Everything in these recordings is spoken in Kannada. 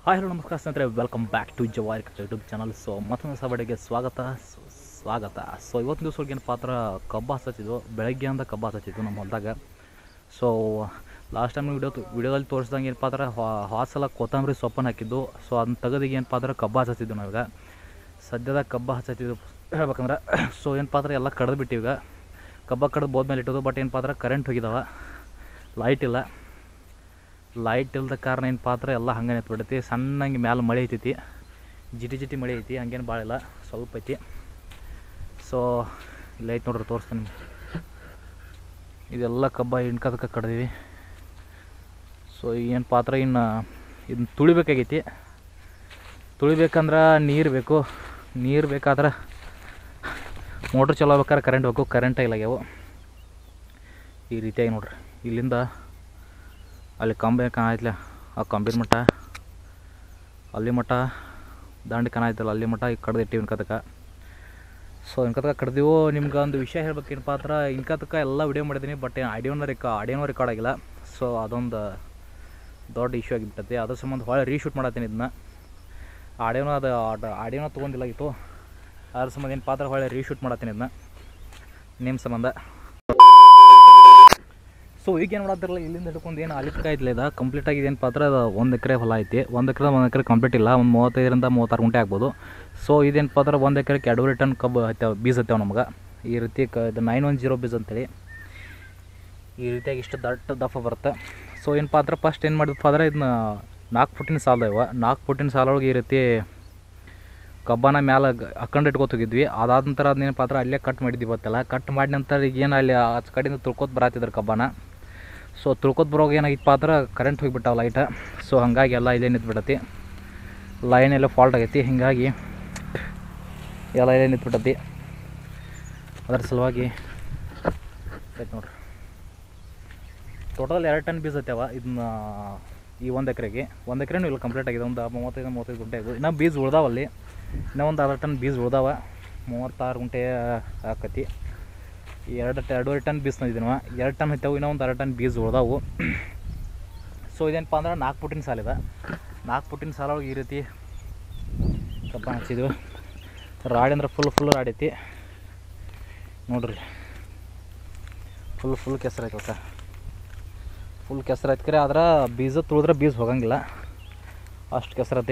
ಹಾಯ್ ಹಲೋ ನಮಸ್ಕಾರ ಸ್ನೇಹಿತರೆ welcome back to Jawari YouTube channel so ಮತ್ತೊಂದು ಸಭೆಗೆ ಸ್ವಾಗತ ಸೊ ಸ್ವಾಗತ ಸೊ ಇವತ್ತಿನ ದಿವಸ ಏನು ಪಾತ್ರ ಕಬ್ಬು ಹಚ್ಚತ್ತಿದ್ವು ಬೆಳಗ್ಗೆಯಿಂದ ಕಬ್ಬು ಹಚ್ಚತ್ತಿದ್ವು ನಮ್ಮ ಹೊಲದಾಗ ಸೊ ಲಾಸ್ಟ್ ಟೈಮ್ ವಿಡಿಯೋ ವಿಡಿಯೋದಲ್ಲಿ ತೋರಿಸ್ದಂಗೆ ಏನಪ್ಪ ಅಂದ್ರೆ ಹಾಸಲ ಕೊತ್ತಂಬರಿ ಸೊಪ್ಪನ್ನು ಹಾಕಿದ್ದು ಸೊ ಅದನ್ನ ತೆಗೆದಿಗೆ ಏನಪ್ಪ ಅಂದ್ರೆ ಕಬ್ಬು ಹಚ್ಚತ್ತಿದ್ವು ನಾವೀಗ ಸದ್ಯದಾಗ ಕಬ್ಬು ಹಚ್ಚತ್ತಿದ್ವು ಹೇಳ್ಬೇಕಂದ್ರೆ ಸೊ ಏನಪ್ಪ ಅಂದ್ರೆ ಎಲ್ಲ ಕಡ್ದು ಬಿಟ್ಟಿವಿ ಈಗ ಕಬ್ಬ ಕಡ್ದು ಬೋದ್ಮೇಲೆ ಇಟ್ಟೋದು ಬಟ್ ಏನಪ್ಪ ಅಂದ್ರೆ ಕರೆಂಟ್ ಹೋಗಿದಾವ ಲೈಟ್ ಇಲ್ಲ ಲೈಟ್ ಇಲ್ದ ಕಾರಣ ಏನು ಪಾತ್ರ ಎಲ್ಲ ಹಂಗೆ ನಿಂತ್ಬಿಟ್ಟೈತಿ ಸಣ್ಣಂಗೆ ಮ್ಯಾಲೆ ಮಳೆ ಐತೈತಿ ಜಿಟಿ ಜಿಟಿ ಮಳೆ ಐತಿ ಹಂಗೇನು ಭಾಳ ಇಲ್ಲ ಸ್ವಲ್ಪ ಐತಿ ಸೊ ಇಲ್ಲ ಐತೆ ನೋಡ್ರಿ ತೋರಿಸ್ತೀನಿ ನಿಮ್ಗೆ ಇದೆಲ್ಲ ಕಬ್ಬ ಇಣ್ಕದಕ್ಕೆ ಕಡ್ದೀವಿ ಸೊ ಏನು ಪಾತ್ರ ಇನ್ನು ಇದನ್ನ ತುಳಿಬೇಕಾಗೈತಿ ತುಳಿಬೇಕಂದ್ರೆ ನೀರು ಬೇಕು ನೀರು ಬೇಕಾದ್ರೆ ಮೋಟ್ರ್ ಚಲೋ ಬೇಕಾದ್ರೆ ಕರೆಂಟ್ ಬೇಕು ಕರೆಂಟ್ ಇಲ್ಲಾಗ್ಯಾವು ಈ ರೀತಿಯಾಗಿ ನೋಡ್ರಿ ಇಲ್ಲಿಂದ ಅಲ್ಲಿ ಕಂಬ ಕಾಣಾಯ್ತಲ್ಲ ಆ ಕಂಬಿನ ಮಟ್ಟ ಅಲ್ಲಿ ಮಟ್ಟ ದಂಡು ಕಾಣಾಯ್ತಲ್ಲ ಅಲ್ಲಿ ಮಟ್ಟ ಈಗ ಕಡ್ದು ಇಟ್ಟಿವಿ ಇನ್ಕತಕ ಸೊ ಇನ್ಕತಕ ಕಡ್ದೀವು ನಿಮ್ಗೆ ಒಂದು ವಿಷಯ ಹೇಳ್ಬೇಕೇನಪ್ಪ ಅಂದ್ರೆ ಇನ್ಕತಕ ಎಲ್ಲ ವಿಡಿಯೋ ಮಾಡಿದ್ದೀನಿ ಬಟ್ ಆಡಿಯೋನ ರೆಕ ಆಡಿಯೋನ ರೆಕಾರ್ಡ್ ಆಗಿಲ್ಲ ಸೊ ಅದೊಂದು ದೊಡ್ಡ ಇಶ್ಯೂ ಆಗಿಬಿಟ್ಟೈತಿ ಅದ್ರ ಸಂಬಂಧ ಹೊಳೆ ರೀಶೂಟ್ ಮಾಡತ್ತೀನಿ ಇದನ್ನ ಆಡಿಯೋನ ಅದು ಆಡಿಯೋನ ತೊಗೊಂಡಿಲ್ಲಾಗಿತ್ತು ಅದ್ರ ಸಂಬಂಧ ಏನು ಪಾತ್ರ ಹೊಳೆ ರೀಶೂಟ್ ಮಾಡತ್ತೀನಿ ಇದನ್ನ ನಿಮ್ಮ ಸಂಬಂಧ ಸೊ ಈಗ ಏನು ಮಾಡತ್ತಿರಲ್ಲ ಇಲ್ಲಿಂದ ಹಿಡ್ಕೊಂಡು ಏನು ಅಲ್ಲಿ ತನಕ ಐತಿಲ್ಲ ಇದು ಕಂಪ್ಲೀಟ್ ಆಗಿದೆ ಏನು ಪಾತ್ರ ಅದು ಒಂದು ಎಕರೆ ಹೊಲ ಐತಿ ಒಂದು ಎಕರೆ ಒಂದು ಎಕರೆ ಕಂಪ್ಲೀಟ್ ಇಲ್ಲ ಒಂದು ಮೂವತ್ತೈದರಿಂದ ಮೂವತ್ತಾರು ಗುಂಟೆ ಆಗ್ಬೋದು ಸೊ ಇದೇನಪ್ಪ ಅಂದ್ರೆ ಒಂದು ಎಕರೆಗೆ ಎರಡೂವರೆ ಟನ್ ಕಬ್ಬು ಹತ್ಯಾವ ಬೀಜ ಹತ್ಯಾವ ನಮ್ಗೆ ಈ ರೀತಿ ಕ ಇದು ನೈನ್ ಒನ್ ಜೀರೋ ಬೀಜ ಅಂತೇಳಿ ಈ ರೀತಿಯಾಗಿ ಇಷ್ಟು ದಟ್ಟ ದಪ್ಪ ಬರುತ್ತೆ ಸೊ ಏನಪ್ಪ ಅಂದ್ರೆ ಫಸ್ಟ್ ಏನು ಮಾಡಿದಪ್ಪ ಅಂದ್ರೆ ಇದನ್ನ ನಾಲ್ಕು ಫುಟ್ಟಿನ ಸಾಲ ಇವ ನಾಲ್ಕು ಫುಟ್ಟಿನ ಸಾಲೊಳಗೆ ಈ ರೀತಿ ಕಬ್ಬನ ಮ್ಯಾಲೆ ಹಾಕೊಂಡು ಇಟ್ಕೊತ ಹೋಗಿದ್ವಿ ಅದಾದ ನಂತರ ಅದನ್ನೇನಪ್ಪ ಅಂದ್ರೆ ಅಲ್ಲೇ ಕಟ್ ಮಾಡಿದ್ವಿ ಇವತ್ತೆಲ್ಲ ಕಟ್ ಮಾಡಿದ ನಂತರ ಈಗ ಏನು ಅಲ್ಲಿ ಆಚೆ ಕಡೆಯಿಂದ ತುಳ್ಕೊತ ಬರತ್ತಿದ್ರು ಕಬ್ಬನ ಸೊ ತುಳ್ಕೊತ ಬರೋವಾಗ ಏನಾಗಿತ್ತಪ್ಪ ಅಂದ್ರೆ ಕರೆಂಟ್ ಹೋಗಿಬಿಟ್ಟಾವ ಲೈಟ ಸೊ ಹಾಗಾಗಿ ಎಲ್ಲ ಇಲ್ಲೇ ನಿಂತ್ಬಿಟ್ಟತಿ ಲೈನ್ ಎಲ್ಲ ಫಾಲ್ಟ್ ಆಗೈತಿ ಹೀಗಾಗಿ ಎಲ್ಲ ಇಲ್ಲೇ ನಿಂತ್ಬಿಟ್ಟತಿ ಅದ್ರ ಸಲುವಾಗಿ ಆಯ್ತು ನೋಡ್ರಿ ಟೋಟಲ್ ಎರಡು ಟನ್ ಬೀಜ ಐತವ ಇದನ್ನ ಈ ಒಂದು ಎಕರೆಗೆ ಒಂದು ಎಕರೆನೂ ಇಲ್ಲ ಕಂಪ್ಲೀಟ್ ಆಗಿದೆ ಒಂದು ಮೂವತ್ತೈದು ಮೂವತ್ತೈದು ಗುಂಟೆ ಆಗಿದೆ ಇನ್ನೂ ಬೀಜ ಉಳ್ದಾವಲ್ಲಿ ಇನ್ನೂ ಒಂದು ಅರ್ಧ ಟನ್ ಬೀಜ ಉಳ್ದಾವ ಮೂವತ್ತಾರು ಗುಂಟೆ ಆಕತಿ ಎರಡು ಎರಡೂವರೆ ಟನ್ ಬೀಸ್ ತಂದಿದ್ದೀವಿ ನಾವು ಎರಡು ಟನ್ ಹತ್ತವು ಇನ್ನೂ ಒಂದು ಅರ್ಧ ಟನ್ ಬೀಜ ಉಳ್ದಾವು ಸೊ ಇದೇನಪ್ಪ ಅಂದ್ರೆ ನಾಲ್ಕು ಪುಟ್ಟಿನ ಸಾಲಿದೆ ನಾಲ್ಕು ಪುಟ್ಟಿನ ಸಾಲ ಒಳಗೆ ಈ ರೀತಿ ಕಬ್ಬ ಹಚ್ಚಿದ್ವಿ ರಾಡಿ ಅಂದ್ರೆ ಫುಲ್ ಫುಲ್ ರಾಡಿ ಐತಿ ನೋಡ್ರಿ ಫುಲ್ ಫುಲ್ ಕೆಸರು ಐತೆ ಫುಲ್ ಕೆಸರು ಐತೆ ಕರೆ ಆದ್ರೆ ಬೀಜ ತುಳಿದ್ರೆ ಬೀಜ ಹೋಗಂಗಿಲ್ಲ ಅಷ್ಟು ಕೆಸರೈತಿ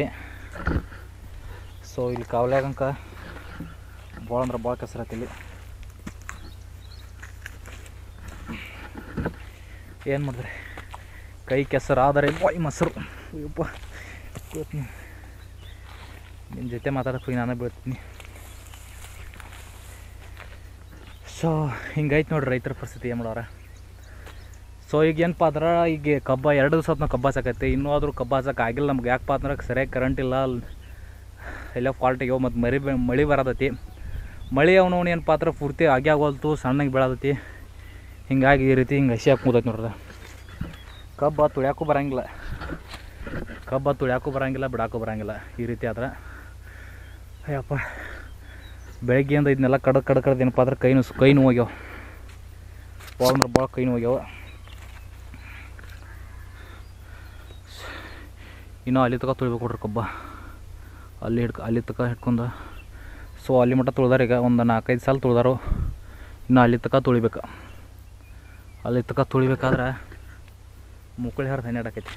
ಸೊ ಇಲ್ಲಿ ಕಾವಲ್ಯಾಗಂಕ ಭಾಳ ಅಂದ್ರೆ ಭಾಳ ಕೆಸರೈತಿ ಇಲ್ಲಿ ಏನು ಮಾಡಿದ್ರೆ ಕೈ ಕೆಸರಾದರೆ ಬಾಯಿ ಮೊಸರು ಅಯ್ಯಪ್ಪ ಕೂತ್ನಿ ನಿಮ್ಮ ಜೊತೆ ಮಾತಾಡಕ್ಕೆ ಹೋಗಿ ನಾನೇ ಬೀಳ್ತೀನಿ ಸೊ ಹಿಂಗೈತೆ ನೋಡ್ರಿ ರೈತರ ಪರಿಸ್ಥಿತಿ ಏನು ಮಾಡೋರ ಸೊ ಈಗ ಏನಪ್ಪ ಅಂದ್ರೆ ಈಗ ಕಬ್ಬ ಎರಡು ದಿವಸ ನಾವು ಕಬ್ಬ ಹಚ್ಚಕೈತಿ ಇನ್ನೂ ಆದರೂ ಕಬ್ಬ ಹಚ್ಚಕ್ಕೆ ಆಗಿಲ್ಲ ನಮ್ಗೆ ಯಾಕಪ್ಪ ಅಂದ್ರೆ ಸರಿಯಾಗಿ ಕರೆಂಟ್ ಇಲ್ಲ ಎಲ್ಲ ಫಾಲ್ಟ್ ಆಗ್ಯಾವ ಮತ್ತು ಮರಿ ಬೆ- ಮಳೆ ಬರತೈತಿ ಮಳೆ ಅವನವನು ಏನಪ್ಪ ಅಂದ್ರೆ ಪೂರ್ತಿ ಆಗಿ ಆಗೋಲ್ತು ಸಣ್ಣಗೆ ಬೀಳತೈತಿ ಹಿಂಗಾಗಿ ಈ ರೀತಿ ಹಿಂಗೆ ಹಸಿ ಹಾಕಿ ಮುದೈತೆ ನೋಡ್ರಿ ಕಬ್ಬ ತುಳ್ಯಾಕೂ ಬರಂಗಿಲ್ಲ ಕಬ್ಬ ತುಳ್ಯಾಕೂ ಬರಂಗಿಲ್ಲ ಬಿಡಾಕೂ ಬರಂಗಿಲ್ಲ ಈ ರೀತಿ ಆದ್ರೆ ಅಯ್ಯಪ್ಪ ಬೆಳಗ್ಗೆಯಿಂದ ಇದನ್ನೆಲ್ಲ ಕಡ್ ಕಡ್ ಕಡ್ದು ಏನಪ್ಪ ಅಂದ್ರೆ ಕೈ ನೋವು ಕೈ ನೋವು ಹೋಗ್ಯಾವ ಭಾಳ ಅಂದ್ರೆ ಭಾಳ ಕೈ ನೋವು ಹೋಗ್ಯಾವ ಇನ್ನೂ ಅಲ್ಲಿ ತಕ ತುಳಿಬೇಕು ನೋಡ್ರಿ ಕಬ್ಬ ಅಲ್ಲಿ ಹಿಡ್ಕ ಅಲ್ಲಿ ತಕ ಹಿಡ್ಕೊಂಡು ಸೊ ಅಲ್ಲಿ ಮಟ್ಟ ತುಳ್ದಾರ ಈಗ ಒಂದು ನಾಲ್ಕೈದು ಸಲ ತುಳ್ದಾರು ಇನ್ನು ಅಲ್ಲಿ ತಕ ತುಳಿಬೇಕು ಅಲ್ಲಿ ತಕ ತುಳಿಬೇಕಾದ್ರೆ ಮುಕ್ಕಳಿ ಹರಿದು ಹನ್ನೆರಡಾಕೈತಿ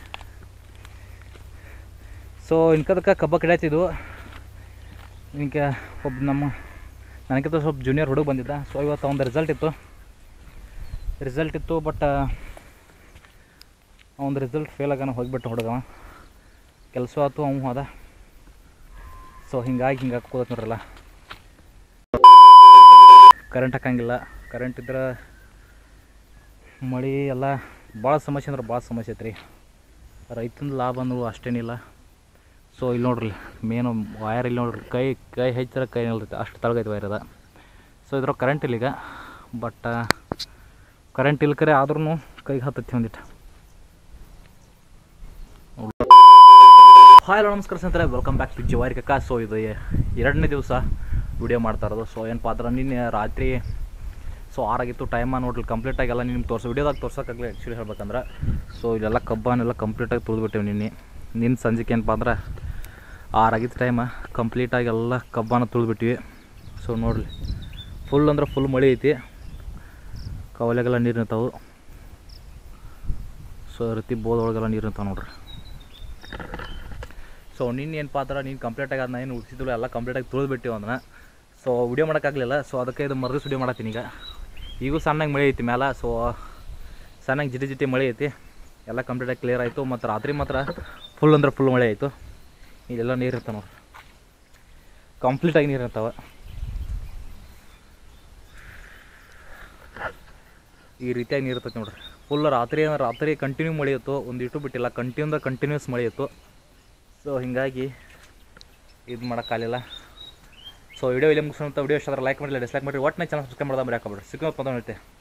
ಸೊ ಇನ್ಕದಕ್ಕೆ ಕಬ್ಬ ಕಿಡಾಯ್ತಿದ್ವು ಇನ್ಕೆ ಒಬ್ಬ ನಮ್ಮ ನನಗಿಂತ ಸ್ವಲ್ಪ ಜೂನಿಯರ್ ಹುಡುಗ ಬಂದಿದ್ದ ಸೊ ಇವತ್ತು ಒಂದು ರಿಸಲ್ಟ್ ಇತ್ತು ರಿಸಲ್ಟ್ ಇತ್ತು ಬಟ್ ಅವ್ನ ರಿಸಲ್ಟ್ ಫೇಲ್ ಆಗಾನ ಹೋಗಿಬಿಟ್ಟು ಹುಡುಗವ ಕೆಲಸ ಆಯ್ತು ಅವನು ಅದ ಸೊ ಹಿಂಗಾಗಿ ಹಿಂಗೆ ಹಾಕೋದತ್ ನೋಡ್ರಲ್ಲ ಕರೆಂಟ್ ಹಾಕಂಗಿಲ್ಲ ಕರೆಂಟ್ ಇದ್ರೆ ಮಳೆ ಎಲ್ಲ ಭಾಳ ಸಮಸ್ಯೆ ಅಂದ್ರೆ ಭಾಳ ಸಮಸ್ಯೆ ಐತ್ರಿ ರೈತನ ಲಾಭ ಅನ್ನೋದು ಅಷ್ಟೇನಿಲ್ಲ ಸೊ ಇಲ್ಲಿ ನೋಡ್ರಿ ಮೇನು ವಯರ್ ಇಲ್ಲಿ ನೋಡ್ರಿ ಕೈ ಕೈ ಹೆಚ್ಚರ ಕೈ ನಿಲ್ತೈತೆ ಅಷ್ಟು ತಳಗೈತೆ ವೈರ್ ಅದ ಸೊ ಇದ್ರ ಕರೆಂಟ್ ಇಲ್ಲ ಈಗ ಬಟ್ ಕರೆಂಟ್ ಇಲ್ಲ ಕರೆ ಆದ್ರೂ ಕೈಗೆ ಹತ್ತೈತಿ ಒಂದಿಟ್ಟು ಹಾಯ್ ಹಲೋ ನಮಸ್ಕಾರ ಸ್ನೇಹಿತರೆ ವೆಲ್ಕಮ್ ಬ್ಯಾಕ್ ಟು ಜವಾರಿ ಕಕ್ಕ ಸೊ ಇದು ಎ- ಎರಡನೇ ದಿವಸ ವಿಡಿಯೋ ಮಾಡ್ತಾ ಇರೋದು ಸೊ ಏನಪ್ಪ ಅಂದ್ರೆ ನಿನ್ನೆ ರಾತ್ರಿ ಸೊ ಆರಾಗಿತ್ತು ಟೈಮ ನೋಡ್ರಿ ಕಂಪ್ಲೀಟಾಗಿ ಎಲ್ಲ ನಿಮ್ಗೆ ತೋರಿಸೋ ವಿಡಿಯೋದಾಗ ತೋರ್ಸೋಕ್ಕಾಗಲಿ ಆ್ಯಕ್ಚುಲಿ ಹೇಳ್ಬೇಕಂದ್ರೆ ಸೊ ಇಲ್ಲೆಲ್ಲ ಕಬ್ಬನೆಲ್ಲ ಕಂಪ್ಲೀಟಾಗಿ ತುಳಿದ್ಬಿಟ್ಟೇವೆ ನಿನ್ನೆ ನಿನ್ನ ಸಂಜೆಗೆ ಏನಪ್ಪ ಅಂದ್ರೆ ಆರಾಗಿದ್ದ ಟೈಮ ಕಂಪ್ಲೀಟಾಗಿ ಎಲ್ಲ ಕಬ್ಬನ ತುಳಿದ್ಬಿಟ್ಟಿವಿ ಸೊ ನೋಡ್ರಿ ಫುಲ್ ಅಂದ್ರೆ ಫುಲ್ ಮಳೆ ಐತಿ ಕವಲೆಗೆಲ್ಲ ನೀರು ನಿಂತಾವು ಸೊ ಈ ರೀತಿ ಬೋದೊಳಗೆಲ್ಲ ನೀರು ನಿಂತಾವ ನೋಡ್ರಿ ಸೊ ನಿನ್ನ ಏನಪ್ಪ ಅಂದ್ರೆ ನೀನು ಕಂಪ್ಲೀಟಾಗಿ ಅದನ್ನ ಏನು ಉಳಿಸಿದ್ರು ಎಲ್ಲ ಕಂಪ್ಲೀಟಾಗಿ ತುಳಿದ್ಬಿಟ್ಟಿವಿ ಅದನ್ನ ಸೊ ವಿಡಿಯೋ ಮಾಡೋಕ್ಕಾಗಲಿಲ್ಲ ಸೊ ಅದಕ್ಕೆ ಇದು ಮರದಿಸ್ ವಿಡಿಯೋ ಮಾಡತ್ತೀನಿ ಈಗ ಈಗೂ ಸಣ್ಣಗೆ ಮಳೆ ಐತಿ ಮ್ಯಾಲ ಸೊ ಸಣ್ಣಗೆ ಜಿಟಿ ಜಿಟಿ ಮಳೆ ಐತಿ ಎಲ್ಲ ಕಂಪ್ಲೀಟಾಗಿ ಕ್ಲಿಯರ್ ಆಯಿತು ಮತ್ತು ರಾತ್ರಿ ಮಾತ್ರ ಫುಲ್ ಅಂದ್ರೆ ಫುಲ್ ಮಳೆ ಆಯಿತು ಇಲ್ಲೆಲ್ಲ ನೀರು ಇರ್ತಾವೆ ನೋಡ್ರಿ ಕಂಪ್ಲೀಟಾಗಿ ನೀರು ಇರ್ತಾವೆ ಈ ರೀತಿಯಾಗಿ ನೀರು ಇರ್ತೈತೆ ನೋಡ್ರಿ ಫುಲ್ ರಾತ್ರಿ ರಾತ್ರಿ ಕಂಟಿನ್ಯೂ ಮಳೆ ಇತ್ತು ಒಂದು ಇಟ್ಟು ಬಿಟ್ಟಿಲ್ಲ ಕಂಟಿನ್ಯೂ ಕಂಟಿನ್ಯೂಸ್ ಮಳೆ ಇತ್ತು ಸೊ ಹೀಗಾಗಿ ಇದು ಮಾಡೋಕ್ಕಾಗಲಿಲ್ಲ ಸೊ ವಿಡಿಯೋ ಇಲ್ಲಿ ಮುಗಿಸೋಂಥ ವಿಡಿಯೋ ಇಷ್ಟ ಲೈಕ್ ಮಾಡಿಲ್ಲ ಡಿಸ್ಲೈಕ್ ಮಾಡಿರಿ ಒಟ್ಟಿನ ಚಾನಲ್ ಸಬ್ಸ್ಕ್ರೈಬ್ ಮಾಡೋದು ಮರ್ಯಾಕಬೇಡ್ರಿ ಸಿಕ್ಕೋ ಬಂದ